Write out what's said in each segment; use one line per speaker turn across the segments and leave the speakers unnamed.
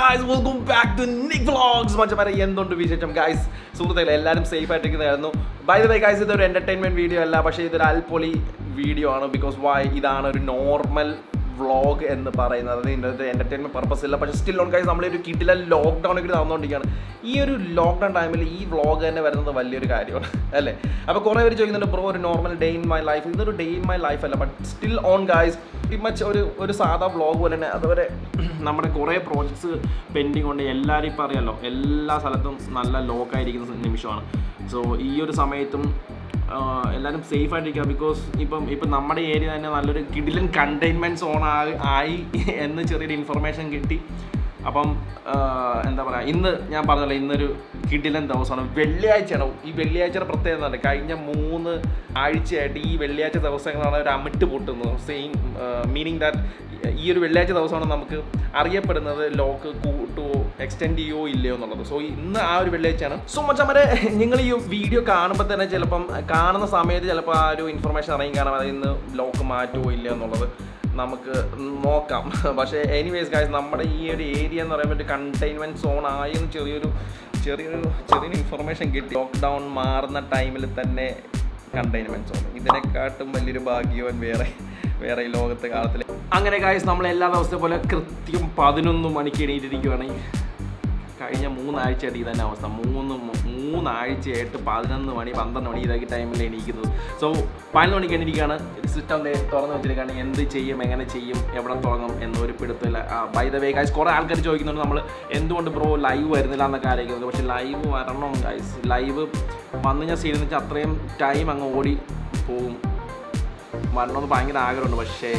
Guys welcome back to Nik vlogs മച്ചമാരെ എന്തുണ്ട് വിശേഷം ഗായ്സ് സുഹൃത്തുക്കളെ എല്ലാവരും സേഫ് ആയിട്ടിരിക്കുന്നതായിരുന്നു ബൈ ദ വേ ഗായ്സ് ഇതൊരു എന്റർടൈൻമെന്റ് വീഡിയോ അല്ല പക്ഷേ ഇതൊരു അൽപൊളി വീഡിയോ ആണ് ബിക്കോസ് വൈ ഇതാണ് ഒരു നോർമൽ വ്ളോഗ് എന്ന് പറയുന്നത് അത് ഇതിൻ്റെ എൻ്റർടൈൻമെൻറ്റ് പർപ്പസ് ഇല്ല പക്ഷേ സ്റ്റിൽ ഓൺ ഗൈസ് നമ്മളൊരു കിട്ടില്ല ലോക്ക്ഡൗൺ ഒക്കെ നടന്നുകൊണ്ടിരിക്കുകയാണ് ഈ ഒരു ലോക്ക്ഡൗൺ ടൈമിൽ ഈ വ്ളോഗ് തന്നെ വരുന്നത് വലിയൊരു കാര്യമാണ് അല്ലേ അപ്പോൾ കുറേ പേര് ചോദിക്കുന്നുണ്ട് ബ്രോ ഒരു normal day in my life ഇതൊരു ഡേ ഇൻ മൈ ലൈഫ് അല്ല but still on guys much ഒരു ഒരു സാധാ വ്ളോഗ് പോലെ തന്നെ അതുവരെ നമ്മുടെ കുറേ പ്രോജക്ട്സ് പെൻഡിങ് കൊണ്ട് എല്ലാവരും ഇപ്പോൾ അറിയാമല്ലോ എല്ലാ സ്ഥലത്തും നല്ല ലോക്കായിരിക്കുന്ന നിമിഷമാണ് സോ ഈ ഒരു സമയത്തും ആഹ് എല്ലാവരും സേഫ് ആയിട്ടിരിക്കുക ബിക്കോസ് ഇപ്പം ഇപ്പം നമ്മുടെ ഏരിയ തന്നെ നല്ലൊരു കിഡിലൻ കണ്ടെയ്ൻമെൻറ്റ് സോൺ ആയി ആയി എന്ന് ചെറിയൊരു ഇൻഫർമേഷൻ കിട്ടി അപ്പം ആഹ് എന്താ പറയുക ഇന്ന് ഞാൻ പറഞ്ഞല്ലോ ഇന്നൊരു കിഡിലൻ ദിവസമാണ് വെള്ളിയാഴ്ചയാണ് ഈ വെള്ളിയാഴ്ചയുടെ പ്രത്യേകത എന്താണ് കഴിഞ്ഞ മൂന്ന് ആഴ്ചയായിട്ട് ഈ വെള്ളിയാഴ്ച ദിവസങ്ങളാണ് ഒരു അമിട്ട് പൊട്ടുന്നത് സെയിം മീനിങ് ദാറ്റ് ഈ ഒരു വെള്ളിയാഴ്ച ദിവസമാണ് നമുക്ക് അറിയപ്പെടുന്നത് ലോക്ക് കൂട്ടുവോ എക്സ്റ്റെൻഡ് ചെയ്യുവോ ഇല്ലയോ എന്നുള്ളത് സോ ഇന്ന് ആ ഒരു വെള്ളിയാഴ്ചയാണ് സോ മച്ചമ്മരെ നിങ്ങൾ ഈ വീഡിയോ കാണുമ്പോൾ തന്നെ ചിലപ്പം കാണുന്ന സമയത്ത് ചിലപ്പോൾ ആ ഒരു ഇൻഫർമേഷൻ അറിയും കാണാം അതായത് ഇന്ന് ലോക്ക് മാറ്റുമോ ഇല്ലയോ എന്നുള്ളത് നമുക്ക് നോക്കാം പക്ഷേ എനിവേസ് ഗായ്സ് നമ്മുടെ ഈ ഒരു ഏരിയ എന്ന് പറയുമ്പോൾ ഒരു കണ്ടെയ്ൻമെൻറ്റ് സോൺ ആയെന്ന് ചെറിയൊരു ചെറിയൊരു ചെറിയൊരു ഇൻഫർമേഷൻ കിട്ടി ലോക്ക്ഡൗൺ മാറുന്ന ടൈമിൽ തന്നെ കണ്ടെയ്ൻമെൻറ്റ് സോൺ ഇതിനെക്കാട്ടും വലിയൊരു ഭാഗ്യവൻ വേറെ വേറെ ഈ ലോകത്തെ കാലത്തിൽ അങ്ങനെ ഗായ്സ് നമ്മൾ എല്ലാ ദിവസത്തെ പോലെ കൃത്യം പതിനൊന്ന് മണിക്ക് എണീറ്റിരിക്കുകയാണ് കഴിഞ്ഞ മൂന്നാഴ്ചയായിട്ട് ഇതന്നെ അവസ്ഥ മൂന്ന് മു- മൂന്നാഴ്ചയായിട്ട് പതിനൊന്ന് മണി പന്ത്രണ്ട് മണി ഇതൊക്കെ ടൈമിൽ എണീക്കുന്നത് സോ പതിനൊന്ന് മണിക്ക് എണീറ്റിരിക്കുകയാണ് സിസ്റ്റം തുറന്ന് വെച്ചിരിക്കുകയാണ് എന്ത് ചെയ്യും എങ്ങനെ ചെയ്യും എവിടെ തുടങ്ങും എന്നൊരു പിടുത്തില്ല ബൈ ദ വേ ഗൈസ് കുറേ ആൾക്കാർ ചോദിക്കുന്നുണ്ട് നമ്മൾ എന്തുകൊണ്ട് ബ്രോ ലൈവ് വരുന്നില്ല എന്നൊക്കെ ആലോചിക്കുന്നത് പക്ഷേ ലൈവ് വരണം ഗൈസ് ലൈവ് വന്നു ഞാൻ സീനെന്ന് വെച്ചാൽ അത്രയും ടൈം അങ്ങ് ഓടി പോകും വരണമെന്ന് ഭയങ്കര ആഗ്രഹമുണ്ട് പക്ഷേ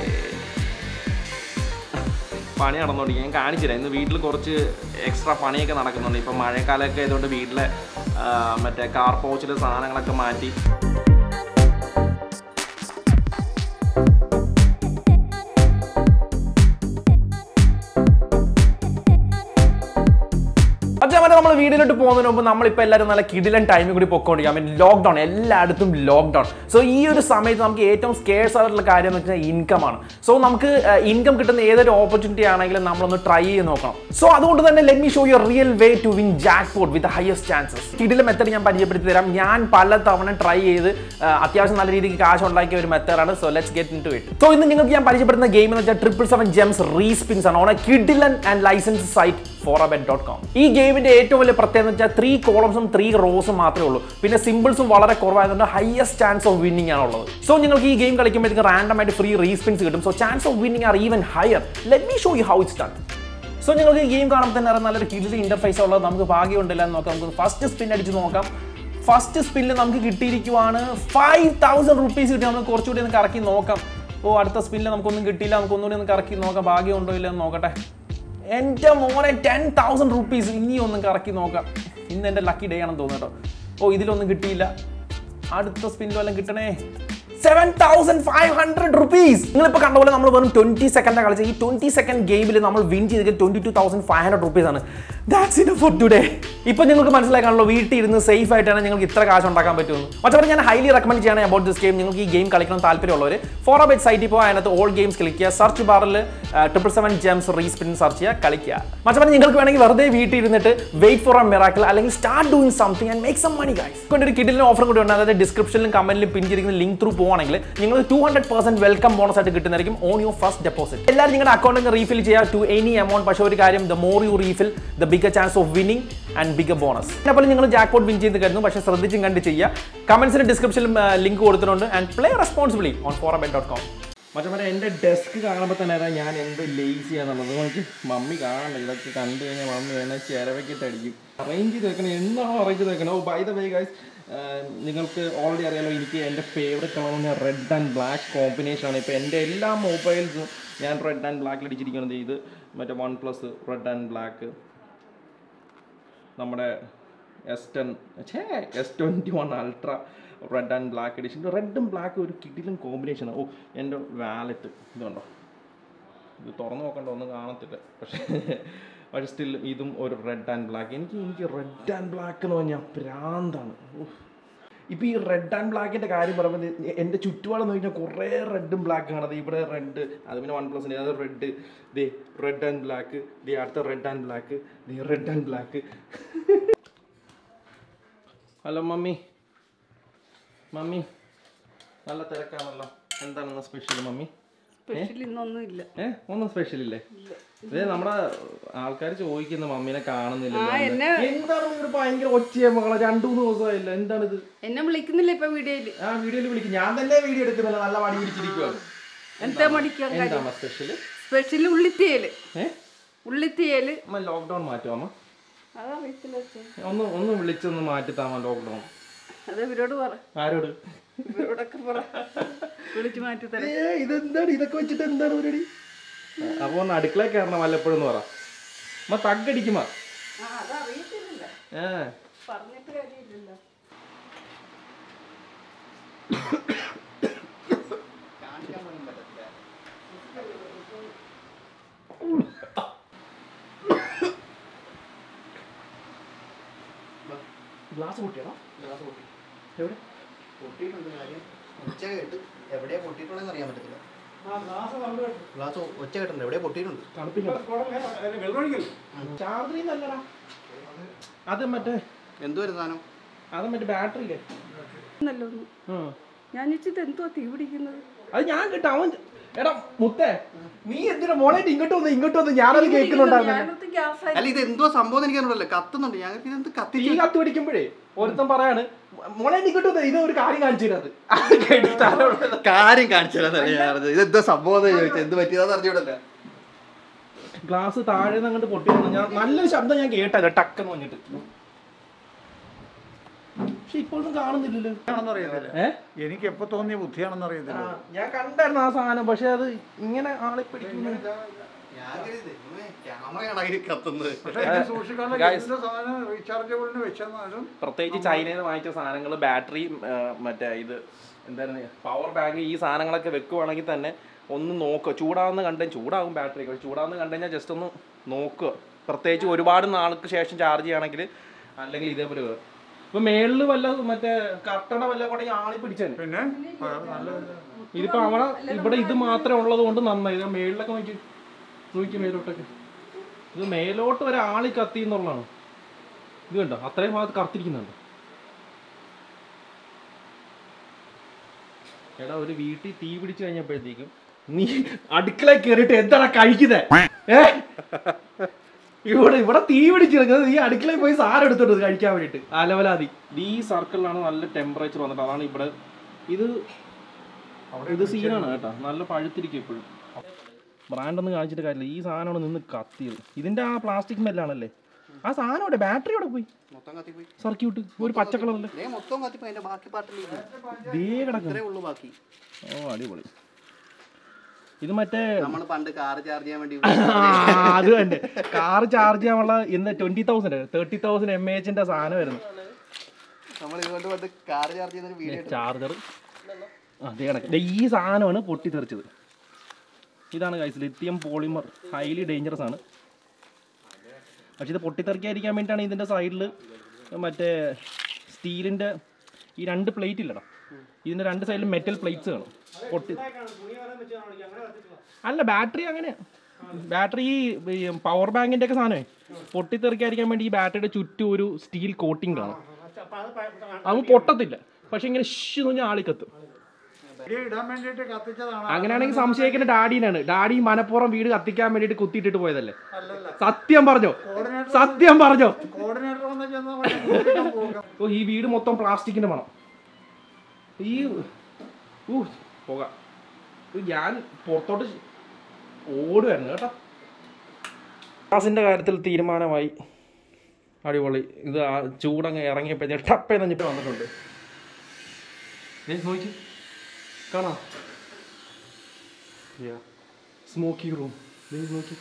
പണി നടന്നുകൊണ്ടിരിക്കുക ഞാൻ കാണിച്ചില്ല ഇന്ന് വീട്ടിൽ കുറച്ച് എക്സ്ട്രാ പണിയൊക്കെ നടക്കുന്നുണ്ട് ഇപ്പം മഴക്കാലമൊക്കെ ആയതുകൊണ്ട് വീട്ടിലെ ആ, മറ്റേ കാർ പോച്ചിലെ സാധനങ്ങളൊക്കെ മാറ്റി അച്ഛാമനെ നമ്മൾ വീടിലോട്ട് പോകുന്നതിന് മുമ്പ് നമ്മളിപ്പോൾ എല്ലാവരും നല്ല കിടിലൻ ടൈമിൽ കൂടി പൊക്കോണ്ടിരിക്കാം മീൻ ലോക്ക്ഡൗൺ എല്ലായിടത്തും ലോക്ക്ഡൗൺ സോ ഈ ഒരു സമയത്ത് നമുക്ക് ഏറ്റവും സ്കേഴ്സ് ആയിട്ടുള്ള കാര്യം എന്ന് വെച്ചാൽ ഇൻകം ആണ് സോ നമുക്ക് ഇൻകം കിട്ടുന്ന ഏതൊരു ഓപ്പർച്യൂണിറ്റി ആണെങ്കിലും നമ്മളൊന്ന് ട്രൈ ചെയ്ത് നോക്കണം സോ അതുകൊണ്ട് തന്നെ let me show you real way to win jackpot with highest chances കിടിലൻ മെത്തഡ് ഞാൻ പരിചയപ്പെടുത്തി തരാം ഞാൻ പല തവണ ട്രൈ ചെയ്ത് ആ, അത്യാവശ്യം നല്ല രീതിക്ക് കാശ് ഉണ്ടാക്കിയ ഒരു മെത്തേഡാണ് so let's get into it so ഇന്ന് നിങ്ങൾക്ക് ഞാൻ പരിചയപ്പെടുന്ന ഗെയിം എന്ന് വെച്ചാൽ ട്രിപ്പിൾ സെവൻ ജെംസ് റീസ്പിൻസ് ആണ് ഓൺ കിഡിലൻ and licence site Forebet dot com ഈ ഗെയിമിന്റെ ഏറ്റവും വലിയ പ്രത്യേകത എന്ന് വെച്ചാൽ ത്രീ കോളംസും ത്രീ റോസും മാത്രമേ ഉള്ളൂ പിന്നെ സിമ്പിൾസും വളരെ കുറവായതുകൊണ്ട് ഹയസ്റ്റ് ചാൻസ് ഓഫ് വിന്നിംഗ് ആണുള്ളത് സോ നിങ്ങൾക്ക് ഈ ഗെയിം കളിക്കുമ്പോഴത്തേക്ക് റാൻഡം ആയിട്ട് ഫ്രീ റീസ്പിൻസ് കിട്ടും so chance of winning are even higher let me show you how it's done so നിങ്ങൾക്ക് ഈ ഗെയിം കാണുമ്പോൾ തന്നെ അറിയാം നല്ലൊരു കിഡിൽ ഇന്റർഫേസ് ഉള്ളത് നമുക്ക് ഭാഗ്യമുണ്ടല്ലോ എന്ന് നോക്കാം നമുക്ക് ഫസ്റ്റ് സ്പിൻ അടിച്ച് നോക്കാം ഫസ്റ്റ് സ്പിന്നിൽ നമുക്ക് കിട്ടിയിരിക്കുവാണ് ഫൈവ് തൗസൻഡ് റുപ്പീസ് കിട്ടി നമുക്ക് കുറച്ചുകൂടി ഒന്ന് കറക്കി നോക്കാം ഓ അടുത്ത സ്പിന്നിൽ നമുക്കൊന്നും കിട്ടിയില്ല നമുക്കൊന്നുകൂടി ഒന്ന് കറക്കി നോക്കാം ഭാഗ്യമുണ്ടോ ഇല്ല എന്ന് നോക്കട്ടെ എൻ്റെ മോനെ ടെൻ തൗസൻഡ് റുപ്പീസ് ഇനി ഒന്നും കറക്കി നോക്കാം ഇന്ന് എൻ്റെ ലക്കി ഡേ ആണെന്ന് തോന്നുന്നു കേട്ടോ ഓ ഇതിലൊന്നും കിട്ടിയില്ല അടുത്ത സ്പിന്നിൽ വല്ലതും കിട്ടണേ seven thousand five hundred rupees നിങ്ങളിപ്പോൾ കണ്ട പോലെ നമ്മൾ വെറും ട്വന്റി സെക്കൻഡാണ് കളിച്ചത് ഈ ട്വന്റി സെക്കൻഡ് ഗെയിമിൽ നമ്മൾ വിൻ ചെയ്തത് twenty two thousand five hundred rupees ആണ് ദാറ്റ്സ് ഇൻ ഫോർ ടുഡേ ഇപ്പോൾ നിങ്ങൾക്ക് മനസ്സിലാക്കാണല്ലോ വീട്ടിൽ ഇരുന്ന് സേഫ് ആയിട്ടാണ് നിങ്ങൾക്ക് ഇത്ര കാശ് ഉണ്ടാക്കാൻ പറ്റുമെന്ന് മറ്റേ ഞാൻ ഹൈലി റെക്കമെൻഡ് ചെയ്യണേ അബൌട്ട് ദിസ് ഗെയിം നിങ്ങൾക്ക് ഈ ഗെയിം കളിക്കണം താല്പര്യമുള്ളവർ ഫോർ ആ ബെറ്റ് സൈറ്റിൽ പോകാൻ അതിനകത്ത് ഓൾ ഗെയിംസ് ക്ലിക്ക് ചെയ്യുക സെർച്ച് ബാറിൽ triple seven gems respin search ചെയ്യുക കളിക്കുക മറ്റേ നിങ്ങൾക്ക് വേണമെങ്കിൽ വെറുതെ വീട്ടിൽ ഇരുന്നിട്ട് വെയിറ്റ് ഫോർ എ മിറാക്കിൾ അല്ലെങ്കിൽ start doing something and make some money guys കൊണ്ട് ഒരു കിഡിലിന് ഓഫർ കൂടി ഉണ്ട് അതായത് ഡിസ്ക്രിപ്ഷനിലും കമന്റിലും പിൻ ചെയ്തിരിക്കുന്ന ലിങ്ക് ത്രൂ പോവാണെങ്കിൽ നിങ്ങൾ two hundred percent welcome bonus ആയിട്ട് കിട്ടുന്നതായിരിക്കും ഓൺ യുവർ ഫസ്റ്റ് ഡെപ്പോസിറ്റ് എല്ലാവരും നിങ്ങളുടെ അക്കൗണ്ടിൽ റീഫിൽ ചെയ്യുക ടു എനി എമൗണ്ട് പക്ഷേ ഒരു കാര്യം the more you refill the bigger chance of winning and bigger bonus അതേപോലെ നിങ്ങൾ ജാക്ക്പോട്ട് വിൻ ചെയ്ത് കരുതുന്നു പക്ഷേ ശ്രദ്ധിച്ചും കണ്ട് ചെയ്യുക കമന്റ്സിന് ഡിസ്ക്രിപ്ഷനിലും ലിങ്ക് കൊടുത്തിട്ടുണ്ട് and play responsibly on Forebet dot com മറ്റേ മറ്റേ എൻ്റെ ഡെസ്ക് കാണുമ്പോൾ തന്നെ അറിയാം ഞാൻ എന്ത് ലേസി ആണെന്നുള്ളത് നമുക്ക് മമ്മി കാണണ്ട ഇതൊക്കെ കണ്ടു കഴിഞ്ഞാൽ മമ്മി എന്നെ ചിരവയ്ക്കിട്ട് അടിക്കും അറേഞ്ച് ചെയ്ത് വെക്കണം എന്നാണോ അറേഞ്ച് ചെയ്ത് വെക്കണം ഓ ബൈ ദ വേ ഗൈസ് നിങ്ങൾക്ക് ഓൾറെഡി അറിയാലോ എനിക്ക് എൻ്റെ ഫേവറേറ്റ് കളർ പറഞ്ഞാൽ റെഡ് ആൻഡ് ബ്ലാക്ക് കോമ്പിനേഷൻ ആണ് ഇപ്പോൾ എൻ്റെ എല്ലാ മൊബൈൽസും ഞാൻ റെഡ് ആൻഡ് ബ്ലാക്കിൽ അടിച്ചിരിക്കുന്നത് ഇത് മറ്റേ one plus red and black നമ്മുടെ എസ് ടെൻ ഛേ S twenty one ultra red and black edition റെഡും ബ്ലാക്കും ഒരു കിടിലും കോമ്പിനേഷനാണ് ഓ എൻ്റെ വാലറ്റ് ഇതുണ്ടോ ഇത് തുറന്നു നോക്കണ്ട ഒന്നും കാണത്തില്ല പക്ഷേ പക്ഷേ സ്റ്റിൽ ഇതും ഒരു റെഡ് ആൻഡ് ബ്ലാക്ക് എനിക്ക് എനിക്ക് റെഡ് ആൻഡ് ബ്ലാക്ക് എന്ന് പറഞ്ഞാൽ ഭ്രാന്താണ് ഉഫ്. ഇപ്പൊ ഈ റെഡ് ആൻഡ് ബ്ലാക്കിന്റെ കാര്യം പറയുമ്പോൾ നി- എന്റെ ചുറ്റുപാട് നോക്കിയാൽ കുറേ റെഡും ബ്ലാക്ക് കാണാതെ ഇവിടെ റെഡ് അത് പിന്നെ വൺ പ്ലസിന്റെ അത് റെഡ് ദേ റെഡ് ആൻഡ് ബ്ലാക്ക് ദേ അടുത്ത റെഡ് ആൻഡ് ബ്ലാക്ക് ദേ red and black hello mummy mummy നല്ല തിരക്കാണല്ലോ എന്താണ് സ്പെഷ്യൽ മമ്മി
സ്പെഷ്യൽ ഇന്നൊന്നും ഇല്ല
ഏ ഒന്നും സ്പെഷ്യൽ ഇല്ലേ ഇതേ നമ്മുടെ ആൾക്കാർ ചോദിക്കുന്നു മമ്മീനെ കാണുന്നില്ല
ആ എന്നെ
എന്താണ് നിങ്ങൾ ഭയങ്കര ഒച്ചയെ മകളെ രണ്ടു മൂന്ന് ദിവസമായില്ല എന്താണ് ഇത്
എന്നെ വിളിക്കുന്നില്ല ഇപ്പൊ വീഡിയോയില്
ആ വീഡിയോയിൽ വിളിക്കും ഞാൻ തന്നെ വീഡിയോ എടുക്കുന്നില്ല നല്ല മടി പിടിച്ചിരിക്കുവാണ്
എന്താ മടിക്കാൻ കാര്യം
എന്താണ് സ്പെഷ്യല്
സ്പെഷ്യൽ ഉള്ളിത്തിയല്
ഏ
ഉള്ളിത്തിയല്
അമ്മ ലോക്ക്ഡൌൺ മാറ്റുമോ അമ്മ
അതറിയത്തില്ല അച്ഛൻ.
ഒന്ന് ഒന്ന് വിളിച്ചൊന്ന് മാറ്റി താമ ലോക്ക്ഡൌൺ
അത് ഇവരോട് പറ
ആരോട്
ഇവരോടൊക്കെ പറ വിളിച്ചു മാറ്റി തരാം
ഏ ഇതെന്താണ് ഇതൊക്കെ വെച്ചിട്ട് എന്താണ് പരിപാടി അപ്പൊ ഒന്ന് അടുക്കള കയറണം വല്ലപ്പോഴും എന്ന് പറ അമ്മ തగ్గടിക്കുമ
ആ അതറിയത്തില്ലല്ലോ
ഏ
പറഞ്ഞിട്ട് കാര്യമില്ലല്ലോ
ഗ്ലാസ് പൊട്ടിയാണോ എവിടെ
പൊട്ടിയിട്ടുണ്ട് കാര്യം ഒച്ച കേട്ട് എവിടെയാ പൊട്ടിയിട്ടുള്ളതെന്ന് അറിയാൻ പറ്റത്തില്ല ഗ്ലാസ് ഒച്ച കേട്ടിട്ടുണ്ട് എവിടെയാ പൊട്ടിയിട്ടുണ്ട്
ചാർജറിൽ നല്ലടാ അത് മറ്റേ
എന്തുവരും സാധനം
അത് മറ്റേ ബാറ്ററി ഇല്ലേ
എന്നല്ലോ ഒന്ന് ഞാൻ ചോദിച്ചത് എന്തോ തീ പിടിക്കുന്നത്
അത് ഞാൻ കിട്ടാ അവൻ എടാ മുത്തേ നീ എന്തിനാ മോളായിട്ട് ഇങ്ങോട്ട് വന്ന് ഇങ്ങോട്ട് വന്ന് ഞാനത് കേൾക്കുന്നുണ്ടായിരുന്നു
ഞാനൊത്ത് ഗ്യാസ്
അല്ല ഇത് എന്തോ സംഭവം എനിക്ക് അറിയില്ല കത്തുന്നുണ്ട് ഞങ്ങൾക്ക് ഇതെന്ത്
തീ
കത്തിച്ച്
കത്ത് പിടിക്കുമ്പോഴേ ഒരുത്തൻ പറയാണ് മോളായിട്ട് ഇങ്ങോട്ട് വന്ന് ഇത് ഒരു കാര്യം കാണിച്ചു തരാത് അത് കേട്ടിട്ട് ആരോടും
കാര്യം കാണിച്ചാലേ ഞാൻ അറിഞ്ഞത് ഇത് എന്തോ സംഭവം ചോദിച്ചത് എന്ത് പറ്റിയതാന്ന് അറിഞ്ഞൂടല്ല
ഗ്ലാസ് താഴെ നിന്ന് അങ്ങോട്ട് പൊട്ടി വന്നു ഞാൻ നല്ലൊരു ശബ്ദം ഞാൻ കേട്ടത് ടക്കെന്ന് പറഞ്ഞിട്ട് പക്ഷെ ഇപ്പോഴൊന്നും കാണുന്നില്ലല്ലോ
ആണെന്ന് അറിയത്തില്ല
ഏ
എനിക്ക് എപ്പോ തോന്നിയ ബുദ്ധിയാണെന്ന്
ആ,
അറിയത്തില്ല
ഞാൻ കണ്ടായിരുന്നു ആ സാധനം പക്ഷെ അത് ഇങ്ങനെ ആളെ പിടിക്കുന്നു
ഞാൻ കരുതി, ക്യാമറയാണ് അതിൽ കത്തുന്നത്
പക്ഷേ ഇത് സൂക്ഷിക്കാനുള്ള
Guys.
എന്ത് സാധനം റീചാർജബിളിന് വെച്ചെന്നാലും
പ്രത്യേകിച്ച് ചൈനയിൽ നിന്ന് വാങ്ങിച്ച സാധനങ്ങൾ ബാറ്ററി മറ്റേ ഇത് എന്തായിരുന്നു പവർ ബാങ്ക് ഈ സാധനങ്ങളൊക്കെ വെക്കുവാണെങ്കിൽ തന്നെ ഒന്ന് നോക്കുക ചൂടാവുന്ന കണ്ടു ചൂടാകും ബാറ്ററി പക്ഷെ ചൂടാവുന്ന കണ്ടു കഴിഞ്ഞാൽ ജസ്റ്റ് ഒന്ന് നോക്കുക പ്രത്യേകിച്ച് ഒരുപാട് നാൾക്ക് ശേഷം ചാർജ് ചെയ്യുകയാണെങ്കിൽ അല്ലെങ്കിൽ ഇതേപോലെ വരും ഇപ്പൊ മേളില് വല്ല മറ്റേ കട്ടണ വല്ല കൂടെ ആളി പിടിച്ചാണ്
പിന്നെ ആ, നല്ല
ഇതിപ്പോ അവിടെ ഇവിടെ ഇത് മാത്രമേ ഉള്ളത് കൊണ്ട് നന്നായി ഇത് മേളിലൊക്കെ നോക്കി നോക്കി മേലോട്ടൊക്കെ ഇത് മേലോട്ട് ഒരു ആളി കത്തി എന്നുള്ളതാണ് ഇത് കണ്ടോ അത്രയും ഭാഗത്ത് കത്തിരിക്കുന്നുണ്ട് എടാ ഒരു വീട്ടിൽ തീ പിടിച്ചു കഴിഞ്ഞപ്പോഴത്തേക്കും നീ അടുക്കള കയറിയിട്ട് എന്താണ് കഴിക്കുന്നത് ഏ ഇവിടെ ഇവിടെ തീ പിടിച്ചിരിക്കുന്നത് നീ അടുക്കളയിൽ പോയി സാധനം എടുത്തോണ്ട് വന്ന് കഴിക്കാൻ വേണ്ടിട്ട് അലവലാതി ഈ സർക്കിളിലാണ് നല്ല ടെമ്പറേച്ചർ വന്നിട്ട് അതാണ് ഇവിടെ ഇത് ഇത് സീനാണ് കേട്ടോ നല്ല പഴുത്തിരിക്കും എപ്പോഴും ബ്രാൻഡ് ഒന്നും കാണിച്ചിട്ട് കാര്യമില്ല ഈ സാധനമാണ് നിന്ന് കത്തിയത് ഇതിന്റെ ആ പ്ലാസ്റ്റിക് മെല്ലാണല്ലേ ആ സാധനം അവിടെ ബാറ്ററി അവിടെ പോയി
മൊത്തം കത്തിപ്പോയി
സർക്യൂട്ട് ഒരു പച്ച കളറില്
ദേ മൊത്തം കത്തിപ്പോയി അതിന്റെ ബാക്കി പാർട്ടിലേക്ക്
ദേ കിടക്കുന്നു
ഇത്രേ ഉള്ളൂ ബാക്കി
ഓ അടിപൊളി ഇത് മറ്റേ
നമ്മൾ പണ്ട് കാർ ചാർജ് ചെയ്യാൻ വേണ്ടി
ആ, അത് തന്നെ കാർ ചാർജ് ചെയ്യാനുള്ള ഇന്ന് twenty thousand thirty thousand M എച്ചിന്റെ സാധനം വരുന്നു
നമ്മൾ ഇതുകൊണ്ട് പണ്ട് കാർ ചാർജ് ചെയ്യുന്ന വീഡിയോ
ചാർജർ അതേ കണക്ക് ദേ ഈ സാധനമാണ് പൊട്ടിത്തെറിച്ചത് ഇതാണ് guys lithium polymer highly dangerous ആണ് പക്ഷെ ഇത് പൊട്ടിത്തെറിക്കാതിരിക്കാൻ വേണ്ടിയിട്ടാണ് ഇതിൻ്റെ സൈഡിൽ മറ്റേ സ്റ്റീലിൻ്റെ ഈ രണ്ട് പ്ലേറ്റ് ഇല്ലടാ ഇതിൻ്റെ രണ്ട് സൈഡിലും മെറ്റൽ പ്ലേറ്റ്സ് കാണും പൊട്ടി അല്ല ബാറ്ററി അങ്ങനെ ബാറ്ററി ഈ പവർ ബാങ്കിൻ്റെ ഒക്കെ സാധനമേ പൊട്ടിത്തെറിക്കാതിരിക്കാൻ വേണ്ടി ഈ ബാറ്ററിയുടെ ചുറ്റും ഒരു സ്റ്റീൽ കോട്ടിംഗ് കാണും അത് പൊട്ടത്തില്ല പക്ഷെ ഇങ്ങനെ ഷ് എന്ന് പറഞ്ഞാൽ ആളിക്കത്തും
വീഡിയോ ഇടാൻ വേണ്ടിയിട്ട് കത്തിച്ചതാണ്
അങ്ങനെയാണെങ്കിൽ സംശയിക്കുന്ന ഡാഡീനാണ് ഡാഡി മനപ്പുറം വീട് കത്തിക്കാൻ വേണ്ടിയിട്ട് കുത്തിയിട്ടിട്ട് പോയതല്ലേ സത്യം പറഞ്ഞോ സത്യം പറഞ്ഞോ
കോർഡിനേറ്റർ വന്ന് ചെന്നാൽ
ഓ ഈ വീട് മൊത്തം പ്ലാസ്റ്റിക്കിന്റെ മണം ഈ ഊ പോക ഞാൻ പുറത്തോട്ട് ഓടുമായിരുന്നു കേട്ടോ ഗ്യാസിന്റെ കാര്യത്തിൽ തീരുമാനമായി അടിപൊളി ഇത് ആ ചൂടങ്ങ് ഇറങ്ങിയപ്പോഴത്തേക്ക് ടപ്പേ നഞ്ഞിട്ട് വന്നിട്ടുണ്ട് ദേ നോക്കി കാണാം സ്മോക്കി റൂം നോക്കി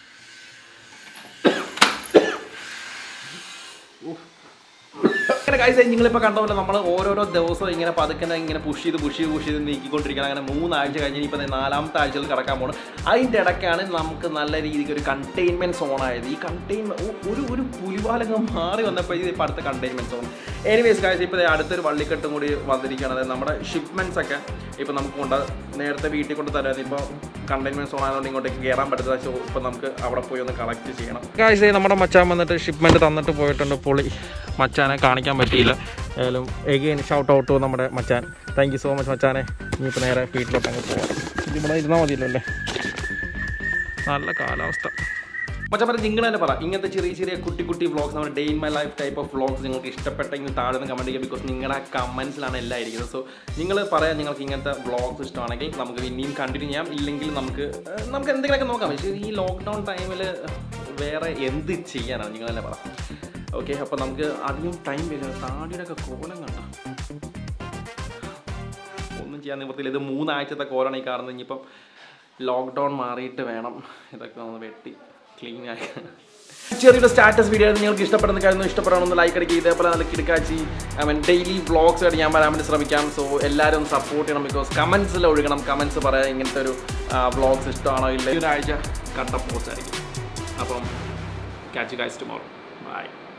അങ്ങനെ guys, ഗൈസ് നിങ്ങളിപ്പോൾ കണ്ട പോലെ നമ്മൾ ഓരോരോ ദിവസവും ഇങ്ങനെ പതുക്കെ ഇങ്ങനെ പുഷ് ചെയ്ത് പുഷ് ചെയ്ത് പുഷ് ചെയ്ത് നീക്കിക്കൊണ്ടിരിക്കണം അങ്ങനെ മൂന്നാഴ്ച കഴിഞ്ഞ് ഇപ്പോൾ നാലാമത്തെ ആഴ്ചയിൽ കിടക്കാൻ പോകണം അതിൻ്റെ ഇടയ്ക്കാണ് നമുക്ക് നല്ല രീതിക്ക് ഒരു കണ്ടെയ്ൻമെൻറ്റ് സോൺ ആയത് ഈ കണ്ടെയ്ൻമെൻറ്റ് ഒരു ഒരു പുലിവാലങ്ങ് മാറി വന്നപ്പോഴത്തേക്ക് ഇപ്പോൾ അടുത്ത കണ്ടെയ്ൻമെൻറ്റ് സോൺ എനിവേസ് ഗൈസ് ഇപ്പോൾ അടുത്തൊരു വള്ളിക്കെട്ടും കൂടി വന്നിരിക്കുകയാണ് അതായത് നമ്മുടെ ഷിപ്മെൻറ്റ്സ് ഒക്കെ ഇപ്പോൾ നമുക്ക് കൊണ്ട് നേരത്തെ വീട്ടിൽ കൊണ്ട് തരാതെ ഇപ്പോൾ കണ്ടെയ്ൻമെൻറ്റ് സോൺ ആയതുകൊണ്ട് ഇങ്ങോട്ടേക്ക് കയറാൻ പറ്റുന്ന സോ ഇപ്പോൾ നമുക്ക് അവിടെ പോയി ഒന്ന് കളക്ട് ചെയ്യണം ഗൈസ് നമ്മുടെ മച്ചാൻ വന്നിട്ട് ഷിപ്മെൻറ്റ് തന്നിട്ട് പോയിട്ടുണ്ട് പൊളി മച്ചാനെ കാണിക്കാൻ പറ്റിയില്ല ഏതായാലും എഗെയിൻ ഷൗട്ട് ഔട്ട് ടു നമ്മുടെ മച്ചാൻ താങ്ക് യു സോ മച്ച് മച്ചാനെ ഇനിയിപ്പോൾ നേരെ വീട്ടിലോട്ട് അങ്ങ് പോവാം ഇവിടെ ഇരുന്നാൽ മതിയല്ലോ അല്ലേ നല്ല കാലാവസ്ഥ മച്ചാൻ പറഞ്ഞ നിങ്ങൾ തന്നെ പറ ഇങ്ങനത്തെ ചെറിയ ചെറിയ കുട്ടി കുട്ടി വ്ളോഗ്സ് നമ്മുടെ day in my life type of vlogs നിങ്ങൾക്ക് ഇഷ്ടപ്പെട്ടെങ്കിൽ താഴെ നിന്ന് കമൻറ്റ് ചെയ്യുക ബിക്കോസ് നിങ്ങളുടെ കമൻസിലാണ് എല്ലാം ഇരിക്കുന്നത് സോ നിങ്ങൾ പറയാം നിങ്ങൾക്ക് ഇങ്ങനത്തെ വ്ളോഗ്സ് ഇഷ്ടമാണെങ്കിൽ നമുക്ക് ഇനിയും കണ്ടിന്യൂ ചെയ്യാം ഇല്ലെങ്കിൽ നമുക്ക് ഏഹ്, നമുക്ക് എന്തെങ്കിലുമൊക്കെ നോക്കാം പക്ഷേ ഈ ലോക്ക്ഡൗൺ ടൈമിൽ വേറെ എന്ത് ചെയ്യാനാണ് നിങ്ങൾ തന്നെ പറ ഓക്കെ അപ്പോൾ നമുക്ക് അധികം ടൈം വരിക താടിയുടെ ഒക്കെ കോലം കണ്ടോ ഒന്നും ചെയ്യാൻ നിവൃത്തിയില്ല ഇത് മൂന്നാഴ്ചത്തെ കോലാണ് ഈ കാണുന്നത് ഇനിയിപ്പം ലോക്ക്ഡൗൺ മാറിയിട്ട് വേണം ഇതൊക്കെ ഒന്ന് വെട്ടി ക്ലീൻ ആക്കി ചെറിയൊരു സ്റ്റാറ്റസ് വീഡിയോ നിങ്ങൾക്ക് ഇഷ്ടപ്പെടുന്ന കാര്യം ഇഷ്ടപ്പെടണമെന്ന് ലൈക്ക് അടിക്കുക ഇതേപോലെ നല്ല കിടക്കാച്ചി ഐ മീൻ ഡെയിലി വ്ളോഗ്സ് ആയിട്ട് ഞാൻ വരാൻ വേണ്ടി ശ്രമിക്കാം സോ എല്ലാവരും സപ്പോർട്ട് ചെയ്യണം ബിക്കോസ് കമൻസിൽ ഒഴുകണം കമൻസ് പറയാം ഇങ്ങനത്തെ ഒരു വ്ളോഗ്സ് ഇഷ്ടമാണോ ഇല്ല ഈ ഒരാഴ്ച കട്ട പോസ്റ്റ് ആയിരിക്കും അപ്പം കാച്ച് ഗൈസ് ടുമോറോ ബൈ